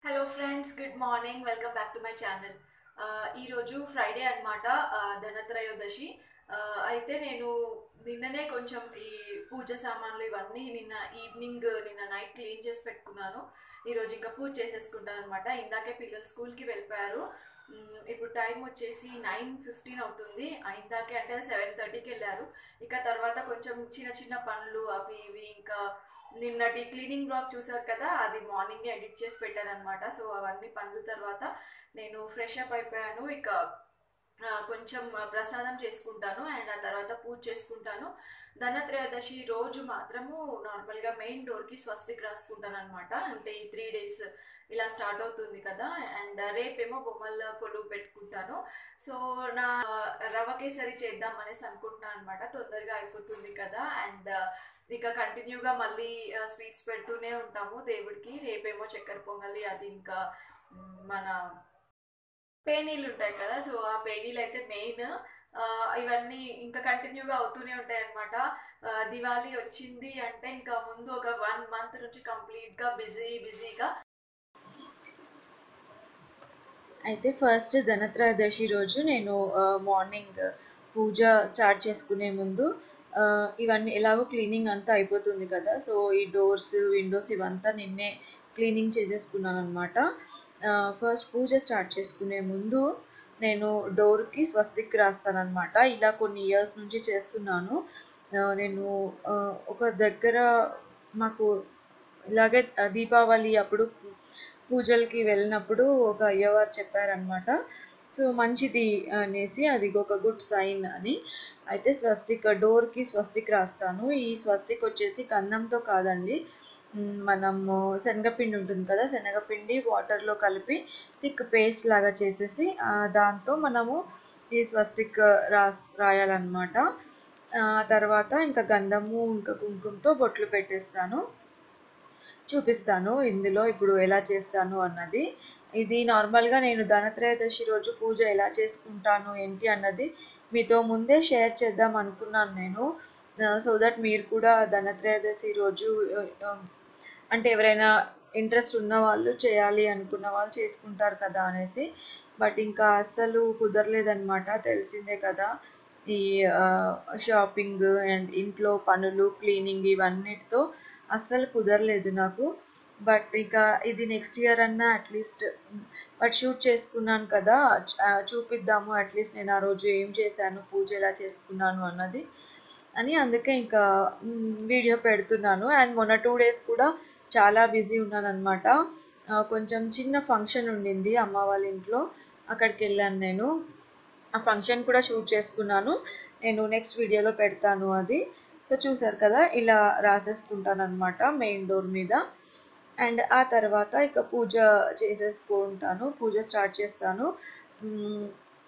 Hello friends good morning welcome back to my channel ఈరోజు Friday అనమాట ధనత్రయోదశి ఆ, అయితే నేను నిన్ననే కొంచెం ఈ పూజ సామాన్లు ఇవన్నీ నిన్న ఈవినింగ్ నిన్న నైట్ క్లీన్ చేసి పెట్టుకున్నాను ఈరోజు ఇంకా పూజ చేసేసుకుంటాను అనమాట ఇందాకే పిల్లలు స్కూల్కి వెళ్ళిపోయారు మ్, ఇప్పుడు టైం వచ్చేసి నైన్ ఫిఫ్టీన్ అవుతుంది ఆ, ఇందాకే అంటే సెవెన్ థర్టీకి వెళ్ళారు ఇక తర్వాత కొంచెం చిన్న చిన్న పనులు అవి ఇవి ఇంకా నిన్నటి క్లీనింగ్ బ్లాగ్ చూసారు కదా అది మార్నింగ్ ఎడిట్ చేసి పెట్టాను అనమాట సో అవన్నీ పనుల తర్వాత నేను ఫ్రెష్ అప్ అయిపోయాను ఇక ఆ, కొంచెం ఆ, ప్రసాదం చేసుకుంటాను అండ్ ఆ తర్వాత పూజ చేసుకుంటాను ధనత్రయోదశి రోజు మాత్రము నార్మల్గా మెయిన్ డోర్కి స్వస్తిక్ రాసుకుంటాను అనమాట అంటే ఈ త్రీ డేస్ ఇలా స్టార్ట్ అవుతుంది కదా అండ్ రేపేమో బొమ్మల కొలువు పెట్టుకుంటాను సో నా రవ కేసరి చేద్దాం అనేసి అనుకుంటున్నాను అనమాట తొందరగా అయిపోతుంది కదా అండ్ ఇక కంటిన్యూగా మళ్ళీ స్వీట్స్ పెడుతూనే ఉంటాము దేవుడికి రేపేమో చక్కెర పొంగలి అది ఇంకా మ్, మన పేనీలు ఉంటాయి కదా సో ఆ పేనీలు అయితే మెయిన్ ఇవన్నీ ఇంకా కంటిన్యూగా అవుతూనే ఉంటాయి అనమాట దివాళీ వచ్చింది అంటే ఇంకా ముందు ఒక వన్ మంత్ నుంచి కంప్లీట్గా బిజీ బిజీగా అయితే ఫస్ట్ ధనత్రయోదశి రోజు నేను మార్నింగ్ పూజ స్టార్ట్ చేసుకునే ముందు ఆ, ఇవన్నీ ఎలాగో క్లీనింగ్ అంతా అయిపోతుంది కదా సో ఈ డోర్స్ విండోస్ ఇవంతా నిన్నే క్లీనింగ్ చేసేసుకున్నాను అనమాట ఫస్ట్ పూజ స్టార్ట్ చేసుకునే ముందు నేను డోర్కి స్వస్తిక్ రాస్తానన్నమాట ఇలా కొన్ని ఇయర్స్ నుంచి చేస్తున్నాను ఆ, నేను ఆ, ఒక దగ్గర మాకు ఇలాగే ఆ, దీపావళి అప్పుడు పూజలకి వెళ్ళినప్పుడు ఒక అయ్యవారు చెప్పారనమాట సో మంచిది అనేసి అది ఒక గుడ్ సైన్ అని అయితే స్వస్తిక్ డోర్కి స్వస్తిక్ రాస్తాను ఈ స్వస్తిక్ వచ్చేసి గంధంతో కాదండి మ్, మనము శనగపిండి ఉంటుంది కదా శనగపిండి వాటర్లో కలిపి థిక్ పేస్ట్ లాగా చేసేసి ఆ, దాంతో మనము ఈ స్వస్తిక్ రాస్ రాయాలన్నమాట ఆ తర్వాత ఇంకా గంధము ఇంకా కుంకుమతో బొట్లు పెట్టేస్తాను చూపిస్తాను ఇందులో ఇప్పుడు ఎలా చేస్తాను అన్నది ఇది నార్మల్గా నేను ధనత్రయోదశి రోజు పూజ ఎలా చేసుకుంటాను ఏంటి అన్నది మీతో ముందే షేర్ చేద్దాం అనుకున్నాను నేను సో దట్ మీరు కూడా ధనత్రయోదశి రోజు ఆ, అంటే ఎవరైనా ఇంట్రెస్ట్ ఉన్న వాళ్ళు చేయాలి అనుకున్న వాళ్ళు చేసుకుంటారు కదా అనేసి బట్ ఇంకా అస్సలు కుదరలేదన్నమాట తెలిసిందే కదా ఈ షాపింగ్ అండ్ ఇంట్లో పనులు క్లీనింగ్ ఇవన్నిటితో అస్సలు కుదరలేదు నాకు బట్ ఇక ఇది నెక్స్ట్ ఇయర్ అన్నా అట్లీస్ట్ బట్ షూట్ చేసుకున్నాను కదా ఆ, చూపిద్దాము అట్లీస్ట్ నేను ఆ రోజు ఏం చేశాను పూజ ఎలా చేసుకున్నాను అన్నది అని అందుకే ఇంకా వీడియో పెడుతున్నాను అండ్ మొన్న టూ డేస్ కూడా చాలా బిజీ ఉన్నాను అనమాట కొంచెం చిన్న ఫంక్షన్ ఉండింది అమ్మ వాళ్ళ ఇంట్లో అక్కడికి వెళ్ళాను నేను ఆ ఫంక్షన్ కూడా షూట్ చేసుకున్నాను నేను నెక్స్ట్ వీడియోలో పెడతాను అది సో చూసారు కదా ఇలా రాసేసుకుంటాను అనమాట మెయిన్ డోర్ మీద అండ్ ఆ తర్వాత ఇక పూజ చేసేసుకుంటాను పూజ స్టార్ట్ చేస్తాను మ్,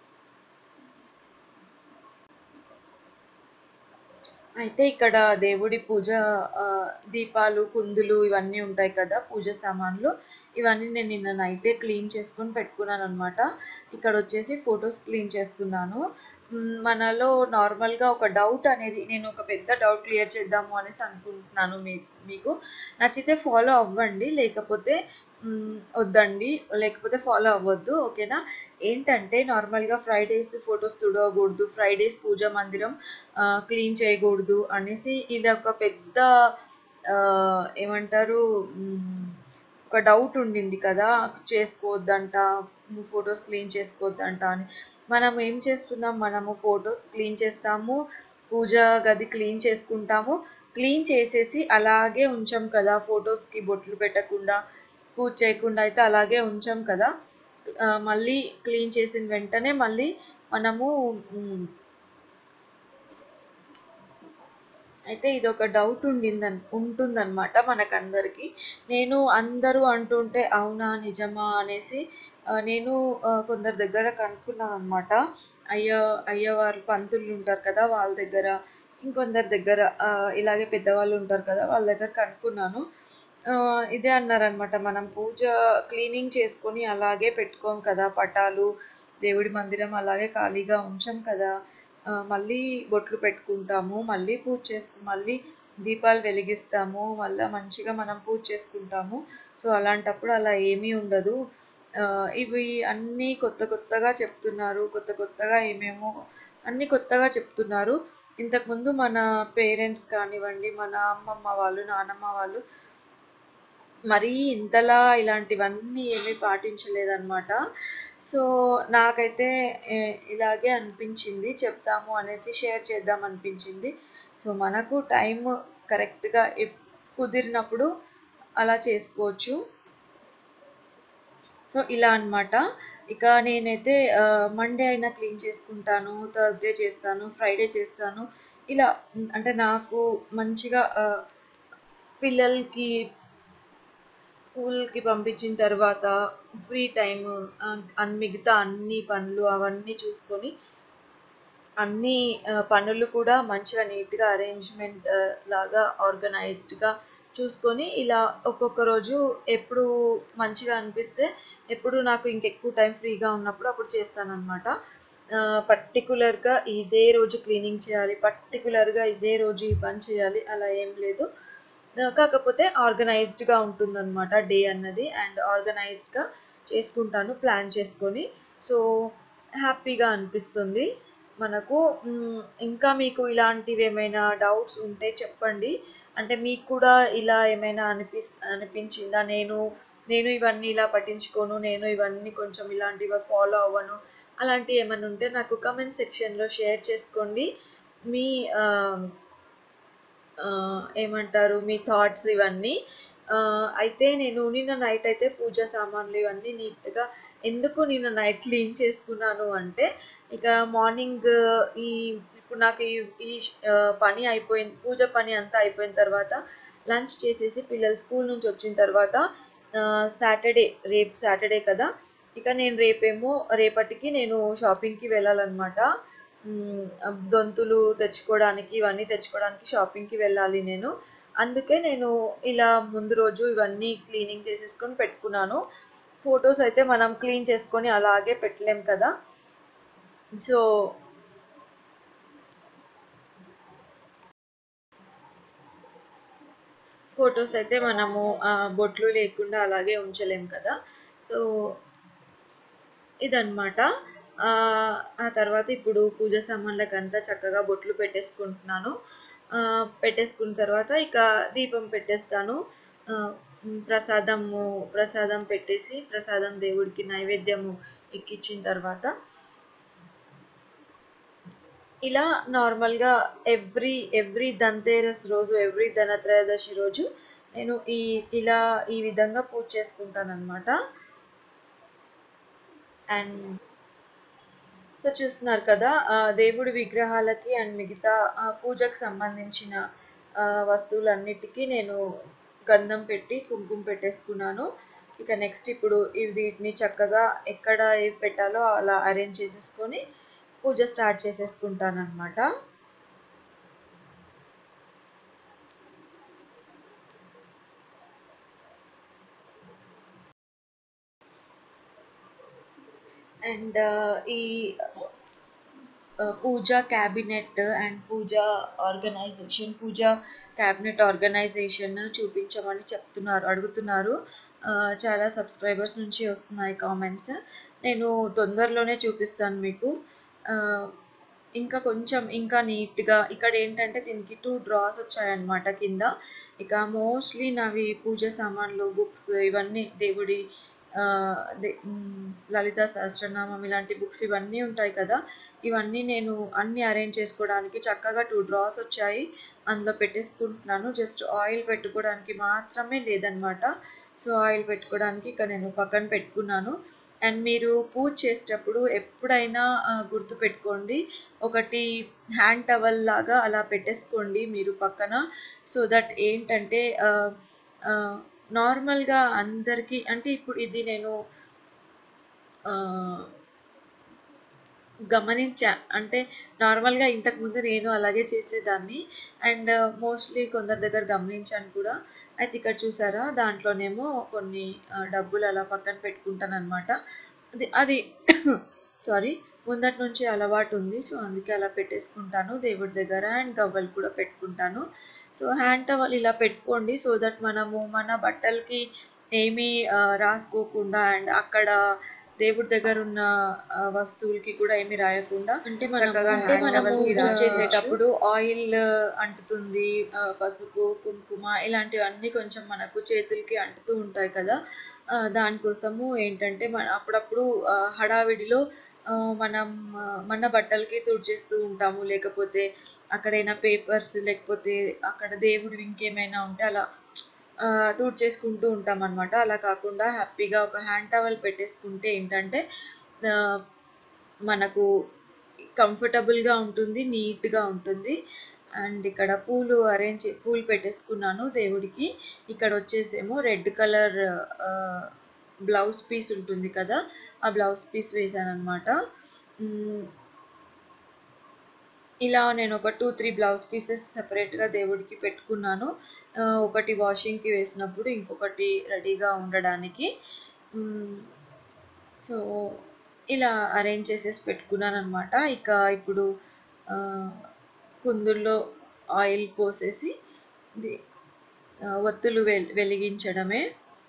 అయితే ఇక్కడ దేవుడి పూజ ఆ, దీపాలు కుందులు ఇవన్నీ ఉంటాయి కదా పూజ సామాన్లు ఇవన్నీ నేను నిన్న నైటే క్లీన్ చేసుకొని పెట్టుకున్నాను అనమాట ఇక్కడ వచ్చేసి ఫొటోస్ క్లీన్ చేస్తున్నాను మ్, మనలో నార్మల్గా ఒక డౌట్ అనేది నేను ఒక పెద్ద డౌట్ క్లియర్ చేద్దాము అనేసి అనుకుంటున్నాను మీ మీకు నచ్చితే ఫాలో అవ్వండి లేకపోతే మ్, వద్దండి లేకపోతే ఫాలో అవ్వద్దు ఓకేనా ఏంటంటే నార్మల్గా ఫ్రైడేస్ ఫొటోస్ తుడవకూడదు ఫ్రైడేస్ పూజ మందిరం క్లీన్ చేయకూడదు అనేసి ఇది ఒక పెద్ద ఆ, ఏమంటారు మ్, ఒక డౌట్ ఉండింది కదా చేసుకోవద్దంట ఫొటోస్ క్లీన్ చేసుకోవద్దంట అని మనం ఏం చేస్తున్నాం మనము ఫొటోస్ క్లీన్ చేస్తాము పూజ గది క్లీన్ చేసుకుంటాము క్లీన్ చేసేసి అలాగే ఉంచాం కదా ఫొటోస్కి బొట్లు పెట్టకుండా పూజ చేయకుండా అయితే అలాగే ఉంచాం కదా ఆ, మళ్ళీ క్లీన్ చేసిన వెంటనే మళ్ళీ మనము మ్, అయితే ఇది ఒక డౌట్ ఉండిందన్ ఉంటుందన్నమాట మనకందరికి నేను అందరూ అంటుంటే అవునా నిజమా అనేసి ఆ, నేను ఆ, కొందరి దగ్గర కనుక్కున్నాను అనమాట అయ్య అయ్యవారు పంతులు ఉంటారు కదా వాళ్ళ దగ్గర ఇంకొందరి దగ్గర ఆ, ఇలాగే పెద్దవాళ్ళు ఉంటారు కదా వాళ్ళ దగ్గర కనుక్కున్నాను ఆ, ఇదే అన్నారనమాట మనం పూజ క్లీనింగ్ చేసుకొని అలాగే పెట్టుకోం కదా పటాలు దేవుడి మందిరం అలాగే ఖాళీగా ఉంచాం కదా ఆ, మళ్ళీ బొట్లు పెట్టుకుంటాము మళ్ళీ పూజ చేసుకు మళ్ళీ దీపాలు వెలిగిస్తాము మళ్ళీ మంచిగా మనం పూజ చేసుకుంటాము సో అలాంటప్పుడు అలా ఏమీ ఉండదు ఆ, ఇవి అన్నీ కొత్త కొత్తగా చెప్తున్నారు కొత్త కొత్తగా ఏమేమో అన్నీ కొత్తగా చెప్తున్నారు ఇంతకుముందు మన పేరెంట్స్ కానివ్వండి మన అమ్మమ్మ వాళ్ళు నానమ్మ వాళ్ళు మరీ ఇంతలా ఇలాంటివన్నీ ఏమీ పాటించలేదన్నమాట సో నాకైతే ఏ, ఇలాగే అనిపించింది చెప్తాము అనేసి షేర్ చేద్దాం అనిపించింది సో మనకు టైం కరెక్ట్గా కుదిరినప్పుడు అలా చేసుకోవచ్చు సో ఇలా అన్నమాట ఇక నేనైతే మండే అయినా క్లీన్ చేసుకుంటాను థర్స్డే చేస్తాను ఫ్రైడే చేస్తాను ఇలా ఉమ్, అంటే నాకు మంచిగా ఆ, పిల్లలకి స్కూల్కి పంపించిన తర్వాత ఫ్రీ టైం అన్ మిగతా అన్ని పనులు అవన్నీ చూసుకొని అన్ని ఆ, పనులు కూడా మంచిగా నీట్గా అరేంజ్మెంట్ లాగా ఆర్గనైజ్డ్గా చూసుకొని ఇలా ఒక్కొక్క రోజు ఎప్పుడు మంచిగా అనిపిస్తే ఎప్పుడు నాకు ఇంకెక్కువ టైం ఫ్రీగా ఉన్నప్పుడు అప్పుడు చేస్తానన్నమాట పర్టికులర్గా ఇదే రోజు క్లీనింగ్ చేయాలి పర్టికులర్గా ఇదే రోజు ఈ పని చేయాలి అలా ఏం లేదు ఆ, కాకపోతే ఆర్గనైజ్డ్గా ఉంటుందన్నమాట డే అన్నది అండ్ ఆర్గనైజ్డ్గా చేసుకుంటాను ప్లాన్ చేసుకొని సో హ్యాపీగా అనిపిస్తుంది మనకు మ్, ఇంకా మీకు ఇలాంటివి ఏమైనా డౌట్స్ ఉంటే చెప్పండి అంటే మీకు కూడా ఇలా ఏమైనా అనిపిస్ అనిపించిందా నేను నేను ఇవన్నీ ఇలా పట్టించుకోను నేను ఇవన్నీ కొంచెం ఇలాంటివి ఫాలో అవ్వను అలాంటివి ఏమైనా ఉంటే నాకు కమెంట్ సెక్షన్లో షేర్ చేసుకోండి మీ ఆ, ఆ, ఏమంటారు మీ థాట్స్ ఇవన్నీ ఆ, అయితే నేను నిన్న నైట్ అయితే పూజా సామాన్లు ఇవన్నీ నీట్గా ఎందుకు నిన్న నైట్ క్లీన్ చేసుకున్నాను అంటే ఇక మార్నింగ్ ఈ ఇప్పుడు నాకు ఈ ఈ ఆ, పని అయిపోయిన పూజ పని అంతా అయిపోయిన తర్వాత లంచ్ చేసేసి పిల్లలు స్కూల్ నుంచి వచ్చిన తర్వాత సాటర్డే రేపు సాటర్డే కదా ఇక నేను రేపేమో రేపటికి నేను షాపింగ్కి వెళ్ళాలన్నమాట మ్, దొంతులు తెచ్చుకోవడానికి ఇవన్నీ తెచ్చుకోవడానికి షాపింగ్కి వెళ్ళాలి నేను అందుకే నేను ఇలా ముందు రోజు ఇవన్నీ క్లీనింగ్ చేసేసుకొని పెట్టుకున్నాను ఫొటోస్ అయితే మనం క్లీన్ చేసుకొని అలాగే పెట్టలేం కదా సో ఫొటోస్ అయితే మనము ఆ, బొట్లు లేకుండా అలాగే ఉంచలేం కదా సో ఇదన్నమాట ఆ ఆ తర్వాత ఇప్పుడు పూజ సామాన్లకు అంతా చక్కగా బొట్లు పెట్టేసుకుంటున్నాను ఆ, పెట్టేసుకున్న తర్వాత ఇక దీపం పెట్టేస్తాను ఆ, మ్, ప్రసాదము ప్రసాదం పెట్టేసి ప్రసాదం దేవుడికి నైవేద్యము ఎక్కించిన తర్వాత ఇలా నార్మల్గా ఎవ్రీ ఎవ్రీ ధన్తేరస్ రోజు ఎవ్రీ ధనత్రయోదశి రోజు నేను ఈ ఇలా ఈ విధంగా పూజ చేసుకుంటాను అనమాట అండ్ సో చూస్తున్నారు కదా ఆ, దేవుడి విగ్రహాలకి అండ్ మిగతా ఆ, పూజకు సంబంధించిన ఆ, వస్తువులన్నిటికీ నేను గంధం పెట్టి కుంకుమ పెట్టేసుకున్నాను ఇక నెక్స్ట్ ఇప్పుడు ఈ వీటిని చక్కగా ఎక్కడ ఏవి పెట్టాలో అలా అరేంజ్ చేసేసుకొని పూజ స్టార్ట్ చేసేసుకుంటాను అనమాట అండ్ ఈ ఆ, పూజా క్యాబినెట్ అండ్ పూజా ఆర్గనైజేషన్ పూజా క్యాబినెట్ ఆర్గనైజేషన్ చూపించమని చెప్తున్నారు అడుగుతున్నారు ఆ, చాలా సబ్స్క్రైబర్స్ నుంచి వస్తున్నాయి కామెంట్స్ నేను తొందరలోనే చూపిస్తాను మీకు ఆ, ఇంకా కొంచెం ఇంకా నీట్గా ఇక్కడ ఏంటంటే దీనికి టూ డ్రాస్ వచ్చాయన్నమాట కింద ఇక మోస్ట్లీ నావి పూజ సామాన్లు బుక్స్ ఇవన్నీ దేవుడి ఆ, దే- మ్, లలిత సహస్రనామం ఇలాంటి బుక్స్ ఇవన్నీ ఉంటాయి కదా ఇవన్నీ నేను అన్ని అరేంజ్ చేసుకోవడానికి చక్కగా టూ డ్రాస్ వచ్చాయి అందులో పెట్టేసుకుంటున్నాను జస్ట్ ఆయిల్ పెట్టుకోవడానికి మాత్రమే లేదనమాట సో ఆయిల్ పెట్టుకోవడానికి ఇక నేను పక్కన పెట్టుకున్నాను అండ్ మీరు పూజ చేసేటప్పుడు ఎప్పుడైనా ఆ, గుర్తు పెట్టుకోండి ఒకటి హ్యాండ్ టవల్ లాగా అలా పెట్టేసుకోండి మీరు పక్కన సో దట్ ఏంటంటే ఆ, ఆ, నార్మల్గా అందరికీ అంటే ఇప్పుడు ఇది నేను ఆ, గమనించా అంటే నార్మల్గా ఇంతకుముందు నేను అలాగే చేసేదాన్ని అండ్ మోస్ట్లీ కొందరి దగ్గర గమనించాను కూడా అయితే ఇక్కడ చూసారా దాంట్లోనేమో కొన్ని ఆ, డబ్బులు అలా పక్కన పెట్టుకుంటాను అనమాట అది అది సారీ ముందటి నుంచి అలవాటు ఉంది సో అందుకే అలా పెట్టేసుకుంటాను దేవుడి దగ్గర అండ్ గవ్వలు కూడా పెట్టుకుంటాను సో హ్యాండ్ టవల్ ఇలా పెట్టుకోండి సో దట్ మనము మన బట్టలకి ఏమీ ఆ, రాసుకోకుండా అండ్ అక్కడ దేవుడి దగ్గర ఉన్న ఆ, వస్తువులకి కూడా ఏమీ రాయకుండా అంటే చక్కగా అంటే hand మనము level కి పూజ చేసేటప్పుడు ఆయిల్ అంటుతుంది ఆ, పసుపు కుంకుమ ఇలాంటివన్నీ కొంచెం మనకు చేతులకి అంటుతూ ఉంటాయి కదా ఆ, దానికోసము ఏంటంటే మన అప్పుడప్పుడు ఆ, హడావిడిలో ఆ, మనం ఆ, మన బట్టలకి తుడిచేస్తూ ఉంటాము లేకపోతే అక్కడైనా పేపర్స్ లేకపోతే అక్కడ దేవుడివి ఇంకేమైనా ఉంటే అలా ఆ, తుడిచేసుకుంటూ ఉంటాం అనమాట అలా కాకుండా హ్యాపీగా ఒక హ్యాండ్ టవల్ పెట్టేసుకుంటే ఏంటంటే ఆ, మనకు కంఫర్టబుల్గా ఉంటుంది నీట్గా ఉంటుంది అండ్ ఇక్కడ పూలు అరేంజ్ పూలు పెట్టేసుకున్నాను దేవుడికి ఇక్కడ వచ్చేసేమో రెడ్ కలర్ బ్లౌజ్ పీస్ ఉంటుంది కదా ఆ బ్లౌజ్ పీస్ వేసాను అనమాట ఇలా నేను ఒక టూ త్రీ బ్లౌజ్ పీసెస్ సపరేట్గా దేవుడికి పెట్టుకున్నాను ఆ, ఒకటి వాషింగ్కి వేసినప్పుడు ఇంకొకటి రెడీగా ఉండడానికి సో ఇలా అరేంజ్ చేసేసి పెట్టుకున్నాను అనమాట ఇక ఇప్పుడు ఆ, కుందుల్లో ఆయిల్ పోసేసి ఇది, ఆ, ఒత్తులు వెల్ వెలిగించడమే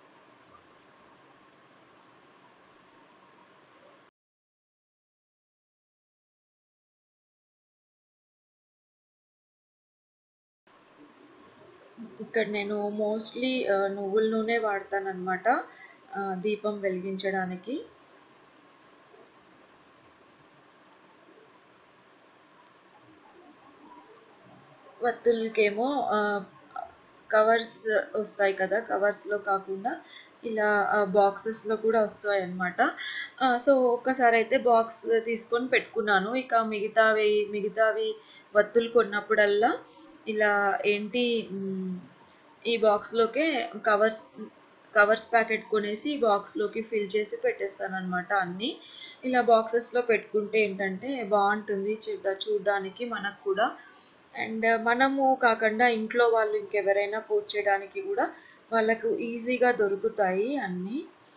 ఇక్కడ నేను మోస్ట్లీ నువ్వుల నూనె వాడతానన్నమాట ఆ, దీపం వెలిగించడానికి వత్తులకేమో కవర్స్ వస్తాయి కదా కవర్స్లో కాకుండా ఇలా బాక్సెస్లో కూడా వస్తాయి అన్నమాట సో ఒక్కసారి అయితే బాక్స్ తీసుకొని పెట్టుకున్నాను ఇక మిగతావి మిగతావి వత్తులు కొన్నప్పుడల్లా ఇలా ఏంటి మ్, ఈ బాక్స్లోకే కవర్స్ కవర్స్ ప్యాకెట్ కొనేసి ఈ బాక్స్లోకి ఫిల్ చేసి పెట్టేస్తాను అనమాట అన్నీ ఇలా బాక్సెస్లో పెట్టుకుంటే ఏంటంటే బాగుంటుంది చూడ చూడడానికి మనకు కూడా అండ్ మనము కాకుండా ఇంట్లో వాళ్ళు ఇంకెవరైనా పూజ చేయడానికి కూడా వాళ్ళకు ఈజీగా దొరుకుతాయి అన్నీ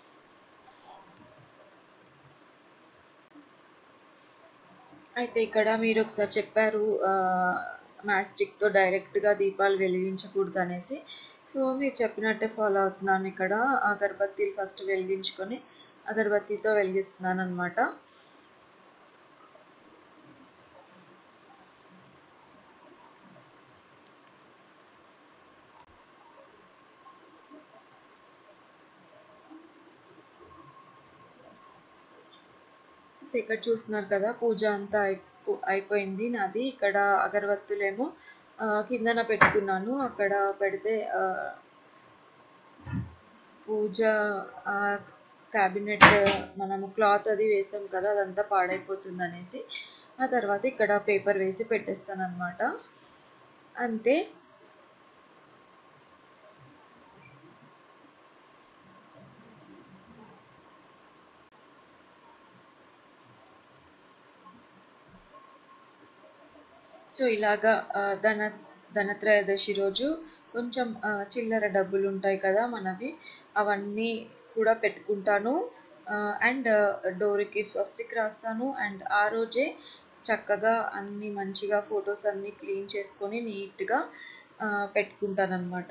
అయితే ఇక్కడ మీరు ఒకసారి చెప్పారు మ్యాస్టిక్తో డైరెక్ట్గా దీపాలు వెలిగించకూడదు అనేసి సో మీరు చెప్పినట్టే ఫాలో అవుతున్నాను ఇక్కడ అగరబత్తీలు ఫస్ట్ వెలిగించుకొని అగరబత్తీతో వెలిగిస్తున్నాను అనమాట అయితే ఇక్కడ చూస్తున్నారు కదా పూజ అంతా అయిపో అయిపోయింది నాది ఇక్కడ అగరబత్తులేమో ఆ, కిందన పెట్టుకున్నాను అక్కడ పెడితే ఆ, పూజ క్యాబినెట్ మనము క్లాత్ అది వేసాం కదా అదంతా పాడైపోతుంది అనేసి ఆ తర్వాత ఇక్కడ పేపర్ వేసి పెట్టేస్తాను అనమాట అంతే సో ఇలాగా ఆ, ధన ధనత్రయోదశి రోజు కొంచెం ఆ, చిల్లర డబ్బులు ఉంటాయి కదా మనవి అవన్నీ కూడా పెట్టుకుంటాను అండ్ డోర్కి స్వస్తిక్ రాస్తాను అండ్ ఆ రోజే చక్కగా అన్ని మంచిగా ఫొటోస్ అన్ని క్లీన్ చేసుకొని నీట్గా పెట్టుకుంటాను అనమాట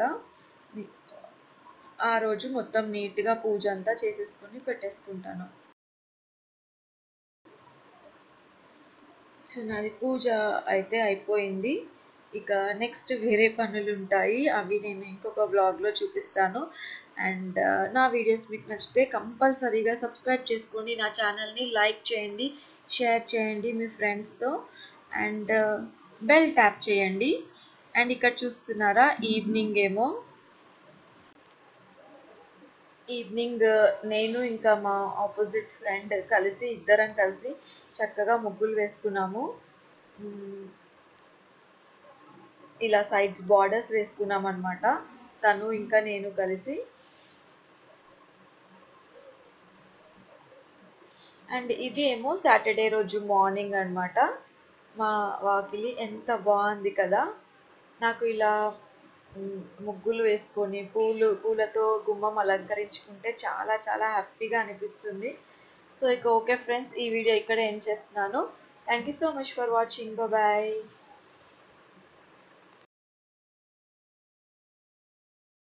ఆ రోజు మొత్తం నీట్గా పూజ అంతా చేసేసుకొని పెట్టేసుకుంటాను సో నాది పూజ అయితే అయిపోయింది ఇక నెక్స్ట్ వేరే పనులు ఉంటాయి అవి నేను ఇంకొక బ్లాగ్లో చూపిస్తాను అండ్ నా వీడియోస్ మీకు నచ్చితే కంపల్సరీగా సబ్స్క్రైబ్ చేసుకోండి నా ఛానల్ని లైక్ చేయండి షేర్ చేయండి మీ ఫ్రెండ్స్తో అండ్ బెల్ ట్యాప్ చేయండి అండ్ ఇక్కడ చూస్తున్నారా ఈవినింగ్ ఏమో ఈవినింగ్ నేను ఇంకా మా ఆపోజిట్ ఫ్రెండ్ కలిసి ఇద్దరం కలిసి చక్కగా ముగ్గులు వేసుకున్నాము మ్మ్. ఇలా సైడ్స్ బార్డర్స్ వేసుకున్నాం అనమాట తను ఇంకా నేను కలిసి అండ్ ఇది ఏమో సాటర్డే రోజు మార్నింగ్ అన్నమాట మా వాకిలి ఎంత బాగుంది కదా నాకు ఇలా మ్, ముగ్గులు వేసుకొని పూలు పూలతో గుమ్మం అలంకరించుకుంటే చాలా చాలా హ్యాపీగా అనిపిస్తుంది సో ఇక ఓకే ఫ్రెండ్స్ ఈ వీడియో ఇక్కడ ఏం చేస్తున్నాను thank you so much for watching bye